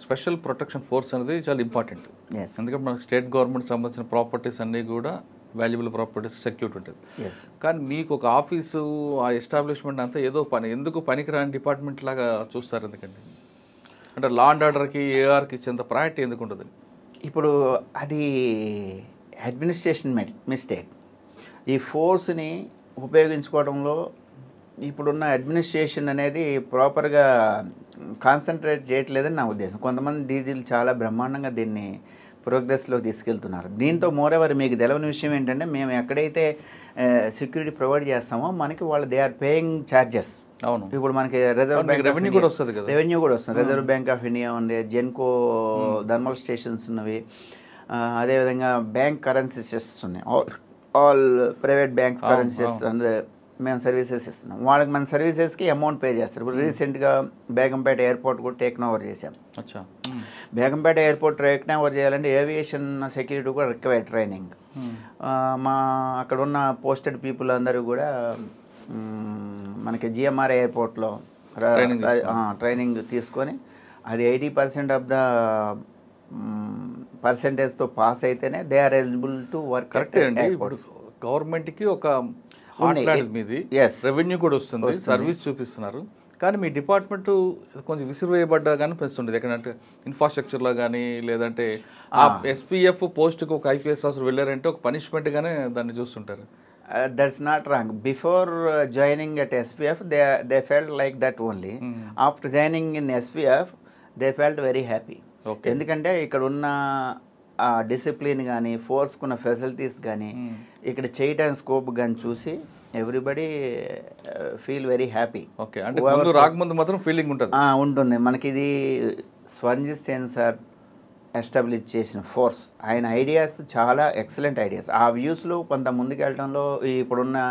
Special protection force అనేది చాలా important yes ఎందుకంటే మనకు స్టేట్ గవర్నమెంట్ సంబంధించిన ప్రాపర్టీస్ అన్నీ కూడా వాల్యుబుల్ ప్రాపర్టీస్ సెక్యూరిటీ ఉంటుంది ఎస్ కానీ మీకు ఒక ఆఫీసు ఆ ఎస్టాబ్లిష్మెంట్ అంతా ఏదో పని ఎందుకు పనికిరాని డిపార్ట్మెంట్ లాగా చూస్తారు ఎందుకండి అంటే లా అండ్ ఆర్డర్కి ఏఆర్కి ఇచ్చేంత ప్రయారిటీ ఎందుకు ఉంటుంది ఇప్పుడు అది అడ్మినిస్ట్రేషన్ మిస్టేక్ ఈ ఫోర్స్ని ఉపయోగించుకోవడంలో ఇప్పుడున్న అడ్మినిస్ట్రేషన్ అనేది ప్రాపర్గా కాన్సన్ట్రేట్ చేయట్లేదని నా ఉద్దేశం కొంతమంది డీజిల్ చాలా బ్రహ్మాండంగా దీన్ని ప్రోగ్రెస్లో తీసుకెళ్తున్నారు దీంతో మోరెవర్ మీకు తెలవని విషయం ఏంటంటే మేము ఎక్కడైతే సెక్యూరిటీ ప్రొవైడ్ చేస్తామో మనకి వాళ్ళు దే ఆర్ పేయింగ్ ఛార్జెస్ అవును ఇప్పుడు మనకి రిజర్వ్ మీకు బ్యాంక్ రెవెన్యూ కూడా వస్తుంది కదా రెవెన్యూ కూడా వస్తుంది రిజర్వ్ బ్యాంక్ ఆఫ్ ఇండియా ఉంది జెన్కో థర్మల్ స్టేషన్స్ ఉన్నవి ఆ, అదేవిధంగా బ్యాంక్ కరెన్సీస్ ఇస్తున్నాయి ఆల్ ఆల్ ప్రైవేట్ బ్యాంక్స్ అవును, కరెన్సీస్ అంటే మేము సర్వీసెస్ ఇస్తున్నాం వాళ్ళకి మన సర్వీసెస్కి అమౌంట్ పే చేస్తారు ఇప్పుడు రీసెంట్గా బేగంపేట ఎయిర్పోర్ట్ కూడా టేక్ ఓవర్ చేశాం అచ్చా మ్మ్. బేగంపేట ఎయిర్పోర్ట్ టేక్ ఓవర్ చేయాలంటే ఏవియేషన్ సెక్యూరిటీ కూడా రిక్వైర్ ట్రైనింగ్ మ్మ్. ఆ, మా అక్కడ ఉన్న పోస్టెడ్ పీపుల్ అందరూ కూడా మ్, మనకి జిఎంఆర్ ఎయిర్పోర్ట్లో Training ట్రైనింగ్ తీసుకొని అది ఎయిటీ పర్సెంట్ ఆఫ్ ద పర్సెంటేజ్తో పాస్ అయితేనే they are eligible to work కరెక్టే అండి ఇప్పుడు గవర్నమెంట్కి ఒక హార్ట్ ఉంది. ల్యాండ్ మీది Yes. రెవెన్యూ కూడా వస్తుంది వస్తుంది. సర్వీస్ చూపిస్తున్నారు కానీ మీ డిపార్ట్మెంట్ కొంచెం విసిరివేయబడ్డా కానీ పెంచుతుంది ఎక్కడంటే ఇన్ఫ్రాస్ట్రక్చర్లో కానీ లేదంటే ఆ ఎస్పీఎఫ్ పోస్ట్కి ఒక ఐపీఎస్ ఆఫీసర్ వెళ్ళారంటే ఒక పనిష్మెంట్గానే దాన్ని చూస్తుంటారు that's not wrong before joining at SPF they they felt like that only Mm. After joining in SPF they felt very happy okay ఎందుకంటే ఇక్కడ ఉన్న ఆ డిసిప్లిన్ కానీ ఫోర్స్కున్న ఫెసిలిటీస్ కానీ ఇక్కడ చేయటానికి స్కోప్ కానీ చూసి everybody feel very happy okay అంటే ముందు రాకముందు మాత్రం ఫీలింగ్ ఉంటుంది ఉంటుంది మనకి ఇది స్వంజి సెన్సార్ ఎస్టాబ్లిష్ చేసిన ఫోర్స్ ఆయన ఐడియాస్ చాలా ఎక్సలెంట్ ఐడియాస్ ఆ వ్యూస్లో కొంత ముందుకెళ్ళడంలో ఈ ఇప్పుడున్న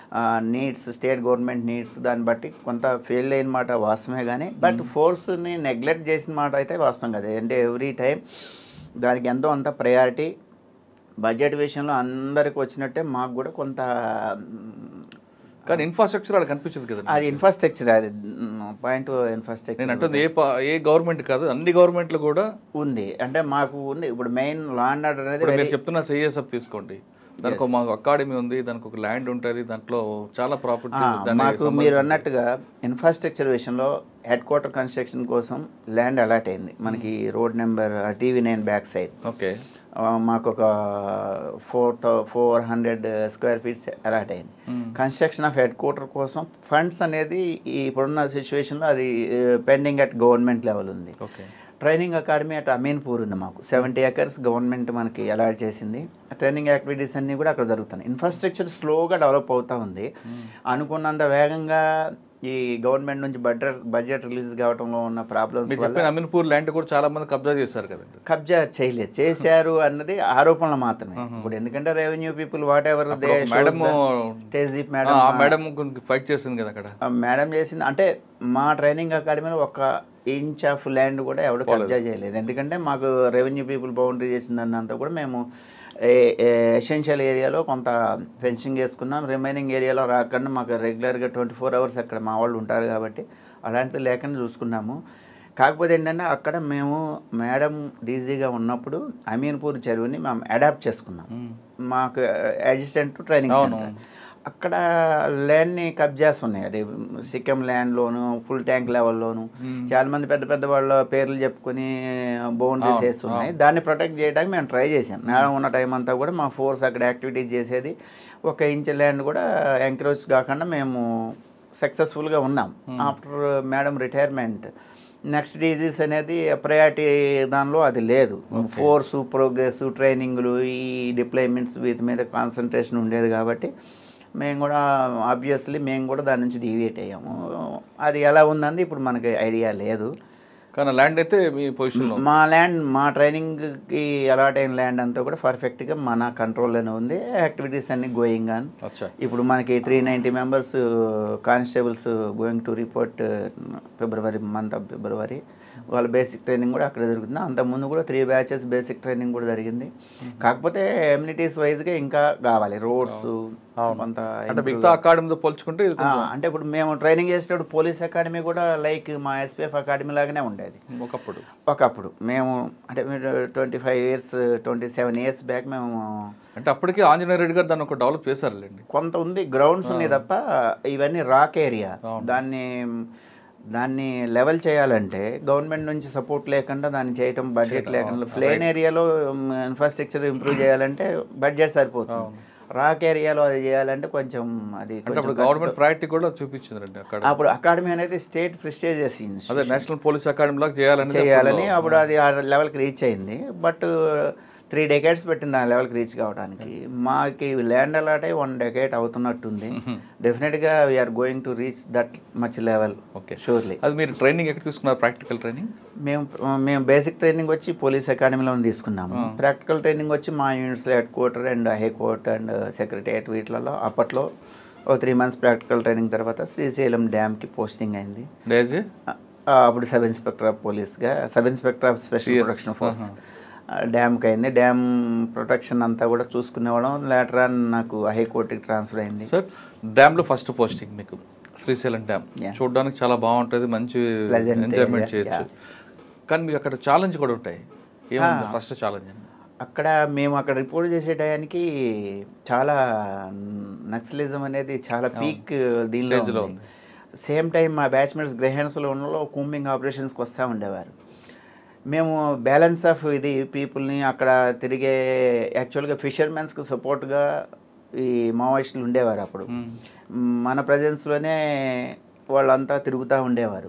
నీడ్స్ స్టేట్ గవర్నమెంట్ నీడ్స్ దాన్ని బట్టి కొంత ఫెయిల్ అయిన మాట వాస్తవమే కానీ బట్ ఫోర్స్ని నెగ్లెక్ట్ చేసిన మాట అయితే వాస్తవం కదా అంటే ఎవ్రీ టైం దానికి ఎంతో అంత ప్రయారిటీ బడ్జెట్ విషయంలో అందరికి వచ్చినట్టే మాకు కూడా కొంత మ్, కానీ ఇన్ఫ్రాస్ట్రక్చర్ అక్కడ కనిపించదు కదా అది ఇన్ఫ్రాస్ట్రక్చర్ అది పాయింట్ నేను ఇన్ఫ్రాస్ట్రక్చర్ అంటుంది ఏ ప- ఏ గవర్నమెంట్ కాదు అన్ని గవర్నమెంట్లు కూడా ఉంది అంటే మాకు ఉంది ఇప్పుడు మెయిన్ లా అండ్ ఆర్డర్ అనేది ఇప్పుడు మీరు very- చెప్తున్న సిఎస్ఎఫ్ తీసుకోండి దానికి ఒక మాకు అకాడమీ ఉంది దానికి ఒక ల్యాండ్ ఉంటుంది దాంట్లో చాలా ప్రాపర్టీ ఆ, మాకు మీరు అన్నట్టుగా ఇన్ఫ్రాస్ట్రక్చర్ విషయంలో హెడ్ క్వార్టర్ కన్స్ట్రక్షన్ కోసం ల్యాండ్ అలాట్ అయింది మనకి road number TV nine back side okay మాకు ఒక four four hundred square feets allot అయింది కన్స్ట్రక్షన్ ఆఫ్ హెడ్ క్వార్టర్ కోసం ఫండ్స్ అనేది ఈ ఇప్పుడున్న సిచ్యువేషన్లో అది పెండింగ్ అట్ గవర్నమెంట్ లెవెల్ ఉంది okay training academy at Ameenpur ఉంది మాకు సెవెంటీ ఎకర్స్ గవర్నమెంట్ మనకి అలాట్ చేసింది ట్రైనింగ్ యాక్టివిటీస్ అన్నీ కూడా అక్కడ జరుగుతున్నాయి ఇన్ఫ్రాస్ట్రక్చర్ స్లోగా డెవలప్ అవుతూ ఉంది అనుకున్నంత వేగంగా ఈ గవర్నమెంట్ నుంచి బడ్జెట్ బడ్జెట్ రిలీజ్ కావడంలో ఉన్న ప్రాబ్లమ్స్ మీరు వల్ల చెప్పిన అమీన్పూర్ ల్యాండ్ కూడా చాలా మంది కబ్జా చేశారు కదండి కబ్జా చేయలేదు చేశారు అన్నది ఆరోపణలు మాత్రమే ఇప్పుడు ఎందుకంటే revenue people whatever they madam తేజీప్ ఆ మేడం మేడం ఫైట్ చేసింది కదా అక్కడ ఆ మేడం చేసింది అంటే మా ట్రైనింగ్ అకాడమీలో ఒక ఇంచ్ ఆఫ్ ల్యాండ్ కూడా ఎవరు కబ్జా చేయలేదు ఎందుకంటే మాకు రెవెన్యూ పీపుల్ బౌండరీ చేసిందంతా కూడా మేము ఎసెన్షియల్ ఏరియాలో కొంత ఫెన్సింగ్ వేసుకున్నాం రిమైనింగ్ ఏరియాలో రాకుండా మాకు రెగ్యులర్గా ట్వంటీ ఫోర్ అవర్స్ అక్కడ మా వాళ్ళు ఉంటారు కాబట్టి అలాంటిది లేకుండా చూసుకున్నాము కాకపోతే ఏంటంటే అక్కడ మేము మేడం డీజీగా ఉన్నప్పుడు అమీన్పూర్ చెరువుని మేము అడాప్ట్ చేసుకున్నాం మ్మ్. మాకు అసిస్టెంట్ ట్రైనింగ్ అవును. సెంటర్ అక్కడ ల్యాండ్ని కబ్జాస్ ఉన్నాయి అది సిక్కిం ల్యాండ్లోను ఫుల్ ట్యాంక్ లెవెల్లోను మ్మ్. చాలా మంది పెద్ద పెద్ద వాళ్ళ పేర్లు చెప్పుకొని బౌండరీస్ అవును, వేస్తున్నాయి దాన్ని ప్రొటెక్ట్ చేయడానికి మేము ట్రై చేసాం మేడం ఉన్న టైం అంతా కూడా మా ఫోర్స్ అక్కడ యాక్టివిటీస్ చేసేది ఒక ఇంచ్ ల్యాండ్ కూడా ఎంకరేజ్ కాకుండా మేము సక్సెస్ఫుల్గా ఉన్నాం after madam retirement next DGs అనేది ప్రయారిటీ దానిలో అది లేదు ఫోర్స్ ప్రోగ్రెస్ ట్రైనింగ్లు ఈ డిప్లాయ్మెంట్స్ వీటి మీద కాన్సన్ట్రేషన్ ఉండేది కాబట్టి మేము కూడా ఆబ్వియస్లీ మేము కూడా దాని నుంచి డీవియేట్ అయ్యాము అది ఎలా ఉందండి ఇప్పుడు మనకి ఐడియా లేదు కానీ ల్యాండ్ అయితే మీ పొజిషన్లో మా ల్యాండ్ మా ట్రైనింగ్కి అలాట్ అయిన ల్యాండ్ అంతా కూడా పర్ఫెక్ట్గా మన కంట్రోల్లోనే ఉంది యాక్టివిటీస్ అన్ని గోయింగ్ ఆన్ అచ్చా ఇప్పుడు మనకి three ninety members constables going to report February month of February వాళ్ళ బేసిక్ ట్రైనింగ్ కూడా అక్కడ జరుగుతుంది అంతకుముందు కూడా త్రీ బ్యాచెస్ బేసిక్ ట్రైనింగ్ కూడా జరిగింది కాకపోతే ఎమ్యూనిటీస్ వైజ్గా ఇంకా కావాలి రోడ్స్ అవును. కొంత అంటే improve మిగతా అకాడమీతో పోల్చుకుంటే ఇది ఆ, కొంచెం అంటే ఇప్పుడు మేము ట్రైనింగ్ చేసేటప్పుడు పోలీస్ అకాడమీ కూడా లైక్ మా ఎస్పీఎఫ్ అకాడమీ లాగానే ఉండేది ఒకప్పుడు ఒకప్పుడు మేము అంటే twenty five years twenty seven years back మేము అంటే అప్పటికే ఆంజనేయ రెడ్డి గారు దాన్ని ఒక డెవలప్ చేశారులేండి కొంత ఉంది గ్రౌండ్స్ ఉన్నాయి తప్ప ఇవన్నీ రాక్ ఏరియా అవును. దాన్ని దాన్ని లెవెల్ చేయాలంటే గవర్నమెంట్ నుంచి సపోర్ట్ లేకుండా దాన్ని చేయటం బడ్జెట్ చేయడం, లేకుండా అవును. ప్లేన్ ఏరియాలో ఇన్ఫ్రాస్ట్రక్చర్ ఇంప్రూవ్ చేయాలంటే బడ్జెట్ సరిపోతుంది అవును. రాక్ ఏరియాలో అది చేయాలంటే కొంచెం అది అంటే కొంచెం అప్పుడు ఖర్చుతో- గవర్నమెంట్ ప్రయారిటీ కూడా చూపించిందండి అక్కడ అప్పుడు అకాడమీ అనేది స్టేట్ ప్రెస్టేజియస్ అదే నేషనల్ పోలీస్ అకాడమీ లాగా చేయాలని చేయాలని అప్పుడు అది ఆ లెవెల్కి రీచ్ అయింది బట్ త్రీ డెకేట్స్ పెట్టింది ఆ లెవెల్కి రీచ్ కావడానికి మాకి ల్యాండ్ అలాట్ అయి వన్ డెకేట్ అవుతున్నట్టుంది డెఫినెట్గా we're going to reach that much level okay surely అది మీరు ట్రైనింగ్ ఎక్కడ తీసుకున్నారు ప్రాక్టికల్ ట్రైనింగ్ మేము మేము బేసిక్ ట్రైనింగ్ వచ్చి పోలీస్ అకాడమీలో తీసుకున్నాము ఆ. ప్రాక్టికల్ ట్రైనింగ్ వచ్చి మా యూనిట్స్లో head quarter and high court and secretariat వీటిలలో అప్పట్లో ఓ త్రీ మంత్స్ ప్రాక్టికల్ ట్రైనింగ్ తర్వాత శ్రీశైలం డ్యామ్కి పోస్టింగ్ అయింది డేజీ ఆ, అప్పుడు సబ్ ఇన్స్పెక్టర్ ఆఫ్ పోలీస్గా sub inspector of special CS. Protection force ఆహా. డ్యామ్కి అయింది డ్యామ్ ప్రొటెక్షన్ అంతా కూడా చూసుకునేవాళ్ళం లేటర్ ఆన్ నాకు హైకోర్టుకి ట్రాన్స్ఫర్ అయింది సార్ డ్యామ్ లో ఫస్ట్ పోస్టింగ్ మీకు శ్రీశైలం డ్యామ్ Yeah. చూడడానికి చాలా బాగుంటుంది మంచి Pleasant ఎంజాయ్మెంట్ area, చేయొచ్చు yeah. కానీ మీకు అక్కడ ఛాలెంజ్ కూడా ఉంటాయి ఏముంది Ah. ఫస్ట్ ఛాలెంజ్ అక్కడ మేము అక్కడ రిపోర్ట్ చేసే టయానికి చాలా నక్సలిజం అనేది చాలా పీక్ దీనిలో Stage లో ఉంది సేమ్ టైం మా బ్యాచ్మెంట్స్ గ్రహాన్స్లో ఉన్న కూంబింగ్ ఆపరేషన్స్కి వస్తూ ఉండేవారు మేము బ్యాలెన్స్ ఆఫ్ ఇది పీపుల్ని అక్కడ తిరిగే యాక్చువల్గా ఫిషర్మెన్స్కి సపోర్ట్గా ఈ మావోయిస్టులు ఉండేవారు అప్పుడు మన ప్రజెన్స్లోనే వాళ్ళంతా తిరుగుతూ ఉండేవారు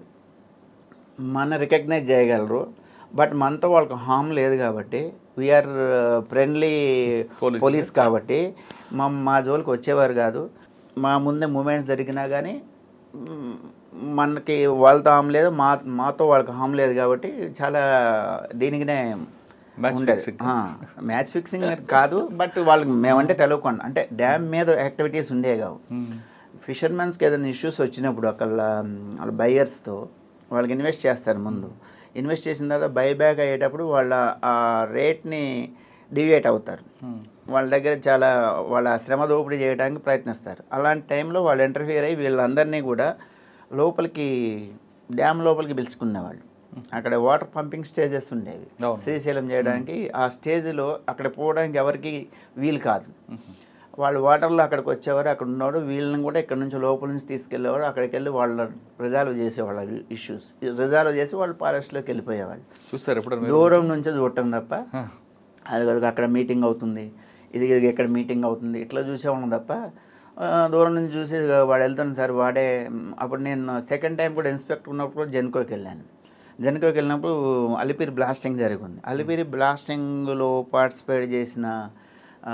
మన రికగ్నైజ్ చేయగలరు బట్ మనతో వాళ్ళకి హామ్ లేదు కాబట్టి వీఆర్ ఫ్రెండ్లీ Police. పోలీస్ కాబట్టి మా మా జోలికి వచ్చేవారు కాదు మా ముందే మూమెంట్స్ జరిగినా కానీ మ్, మనకి వాళ్ళతో హామ్ లేదు మా మాతో వాళ్ళకి హామ్ లేదు కాబట్టి చాలా దీనికినే Match ఉండేది fixing. మ్యాచ్ ఫిక్సింగ్ కాదు బట్ వాళ్ళకి మేమంటే తెలియకుండా అంటే డ్యామ్ మీద యాక్టివిటీస్ ఉండేవి కావు ఫిషర్మెన్స్కి ఏదైనా ఇష్యూస్ వచ్చినప్పుడు అక్కడ వాళ్ళ బయర్స్తో వాళ్ళకి ఇన్వెస్ట్ చేస్తారు ముందు ఇన్వెస్ట్ చేసిన తర్వాత బై బ్యాక్ అయ్యేటప్పుడు వాళ్ళ ఆ రేట్ని డివియేట్ అవుతారు వాళ్ళ దగ్గర చాలా వాళ్ళ శ్రమ దోపిడీ చేయడానికి ప్రయత్నిస్తారు అలాంటి టైంలో వాళ్ళు ఇంటర్ఫియర్ అయ్యి వీళ్ళందరినీ కూడా లోపలికి డ్యామ్ లోపలికి పిలుచుకునేవాళ్ళు అక్కడ వాటర్ పంపింగ్ స్టేజెస్ ఉండేవి అవును. శ్రీశైలం చేయడానికి ఆ స్టేజ్లో అక్కడ పోవడానికి ఎవరికి వీలు కాదు వాళ్ళు వాటర్లో అక్కడికి వచ్చేవారు అక్కడ ఉన్నవాడు వీళ్ళని కూడా ఇక్కడ నుంచి లోపల నుంచి తీసుకెళ్ళేవాడు అక్కడికి వెళ్ళి వాళ్ళ రిజాల్వ్ చేసేవాళ్ళు ఇష్యూస్ రిజాల్వ్ చేసి వాళ్ళు ఫారెస్ట్లోకి వెళ్ళిపోయేవాళ్ళు చూస్తారు ఎప్పుడు మీరు దూరం నుంచే చూడటం తప్ప ఆ. అది కాదు అక్కడ మీటింగ్ అవుతుంది ఇది ఇది ఎక్కడ మీటింగ్ అవుతుంది ఇట్లా చూసేవాళ్ళం తప్ప ఆ, దూరం నుంచి చూసి వాడు వెళ్తాను సార్ వాడే మ్, అప్పుడు నేను సెకండ్ టైం కూడా ఇన్స్పెక్టర్ ఉన్నప్పుడు కూడా జెన్కోకి వెళ్ళాను జెన్కోకి వెళ్ళినప్పుడు అలిపిరి బ్లాస్టింగ్ జరిగింది అలిపిరి బ్లాస్టింగ్లో పార్టిసిపేట్ చేసిన ఆ,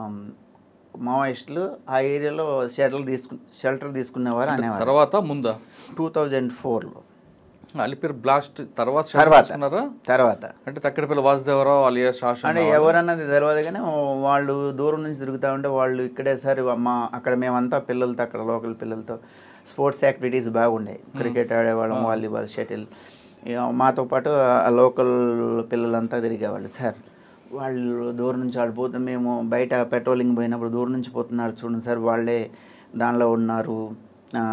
మావోయిస్టులు ఆ ఏరియాలో షెల్టర్ తీసుకు షెల్టర్ తీసుకునేవారు అనేవారు తర్వాత ముందా టూ థౌజండ్ ఫోర్లో అలిపిరి బ్లాస్ట్ తర్వాత తర్వాత. చేసుకున్నారా తర్వాత అంటే తక్కడపల్లి వాసుదేవరావు అలియా శాసన అంటే ఎవరన్నది తెలియదు కానీ వాళ్ళు దూరం నుంచి తిరుగుతూ ఉంటే వాళ్ళు ఇక్కడే సరే మా అక్కడ మేమంతా పిల్లలతో అక్కడ లోకల్ పిల్లలతో స్పోర్ట్స్ యాక్టివిటీస్ బాగుండేవి క్రికెట్ ఆడేవాళ్ళం వాలీబాల్ షటిల్ ఇక మాతో పాటు ఆ లోకల్ పిల్లలంతా తిరిగేవాళ్ళు సార్ వాళ్ళు దూరం నుంచి వాళ్ళు పోతే మేము బయట పెట్రోలింగ్ పోయినప్పుడు దూరం నుంచి పోతున్నారు చూడండి సార్ వాళ్ళే దానిలో ఉన్నారు ఆ,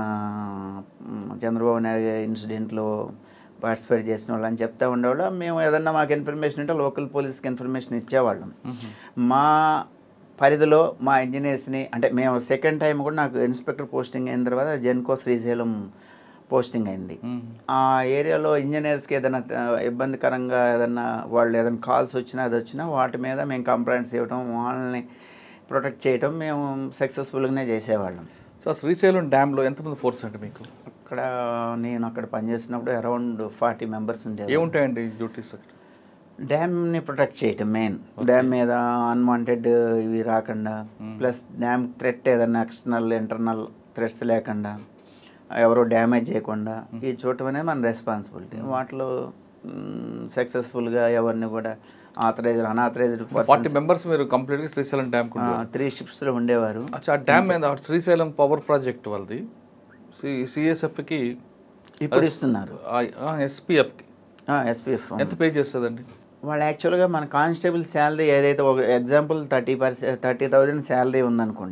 మ్, చంద్రబాబు నాయుడు ఇన్సిడెంట్లో పార్టిసిపేట్ చేసిన వాళ్ళు అని చెప్తా ఉండేవాళ్ళు మేము ఏదన్నా మాకు ఇన్ఫర్మేషన్ ఉంటే లోకల్ పోలీస్కి ఇన్ఫర్మేషన్ ఇచ్చేవాళ్ళం మా పరిధిలో మా ఇంజనీర్స్ని అంటే మేము సెకండ్ టైం కూడా నాకు ఇన్స్పెక్టర్ పోస్టింగ్ అయిన తర్వాత జెన్కో శ్రీశైలం పోస్టింగ్ అయింది ఆ ఏరియాలో ఇంజనీర్స్కి ఏదైనా ఆ, ఇబ్బందికరంగా ఏదైనా వాళ్ళు ఏదైనా కాల్స్ వచ్చినా అది వచ్చినా వాటి మీద మేము కంప్లైంట్స్ ఇవ్వడం వాళ్ళని ప్రొటెక్ట్ చేయడం మేము సక్సెస్ఫుల్గానే చేసేవాళ్ళం సో శ్రీశైలం డ్యామ్లో ఎంతమంది ఫోర్స్ అండి మీకు అక్కడ నేను అక్కడ పనిచేసినప్పుడు అరౌండ్ ఫార్టీ మెంబర్స్ ఉండేవి ఏముంటాయండి డ్యూటీస్ డ్యామ్ని ప్రొటెక్ట్ చేయటం మెయిన్ డ్యామ్ మీద అన్వాంటెడ్ ఇవి రాకుండా ప్లస్ డ్యామ్ థ్రెట్ ఏదన్నా ఎక్స్టర్నల్ ఇంటర్నల్ థ్రెట్స్ లేకుండా ఎవరో డ్యామేజ్ చేయకుండా ఈ చూడటం అనేది మన రెస్పాన్సిబిలిటీ వాటిలో సక్సెస్ఫుల్గా ఎవరిని కూడా ఆథరైజ్డ్ అన్ఆథరైజ్డ్ ఫార్టీ మెంబర్స్ మీరు కంప్లీట్ గా శ్రీశైలం డ్యామ్ త్రీ షిప్స్లో ఉండేవారు అచ్చా ఆ డ్యామ్ మీద శ్రీశైలం పవర్ ప్రాజెక్ట్ వాళ్ళది సిఎస్ఎఫ్ కి ఇప్పుడు ఇస్తున్నారు ఎస్పీఎఫ్ కి ఎస్పీఎఫ్ ఎంత పే చేస్తుందండి వాళ్ళు యాక్చువల్గా మన కానిస్టేబుల్ శాలరీ ఏదైతే ఒక example thirty percent thirty thousand salary ఉందనుకోండి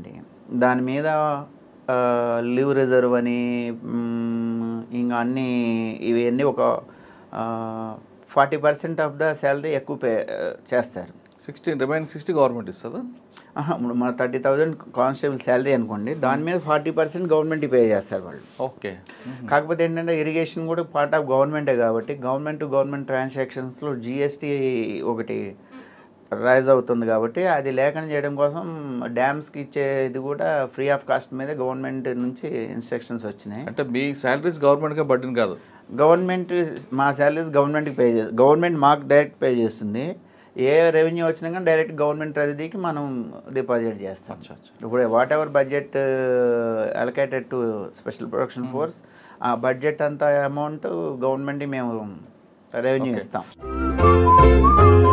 దాని మీద లివ్ రిజర్వ్ అని మ్, ఇంకా అన్ని ఇవన్నీ ఒక forty percent of the salary ఎక్కువ పే చేస్తారు సిక్స్టీ రిమైనింగ్ సిక్స్టీ గవర్నమెంట్ ఇస్తుందా ఆహా, ఇప్పుడు మన థర్టీ థౌజండ్ కానిస్టేబుల్ శాలరీ అనుకోండి దాని మీద ఫార్టీ పర్సెంట్ గవర్నమెంట్ పే చేస్తారు వాళ్ళు ఓకే కాకపోతే ఏంటంటే ఇరిగేషన్ కూడా పార్ట్ ఆఫ్ గవర్నమెంటే కాబట్టి గవర్నమెంట్ టు గవర్నమెంట్ ట్రాన్సాక్షన్స్లో జిఎస్టీ ఒకటి రైజ్ అవుతుంది కాబట్టి అది లేకుండా చేయడం కోసం డ్యామ్స్కి ఇచ్చే ఇది కూడా ఫ్రీ ఆఫ్ కాస్ట్ మీద గవర్నమెంట్ నుంచి ఇన్స్ట్రక్షన్స్ వచ్చినాయి అంటే మీ శాలరీస్ గవర్నమెంట్గా బడ్డీని కాదు గవర్నమెంట్ మా శాలరీస్ గవర్నమెంట్కి పే చేస్తుంది గవర్నమెంట్ మాకు డైరెక్ట్ పే చేస్తుంది ఏ రెవెన్యూ వచ్చినా కానీ డైరెక్ట్ గవర్నమెంట్ ట్రెజరీకి మనం డిపాజిట్ చేస్తాం అచ్చా అచ్చా ఇప్పుడు whatever budget allocated to special production force ఆ బడ్జెట్ అంత అమౌంట్ గవర్నమెంట్కి మేము రెవెన్యూ Okay. ఇస్తాం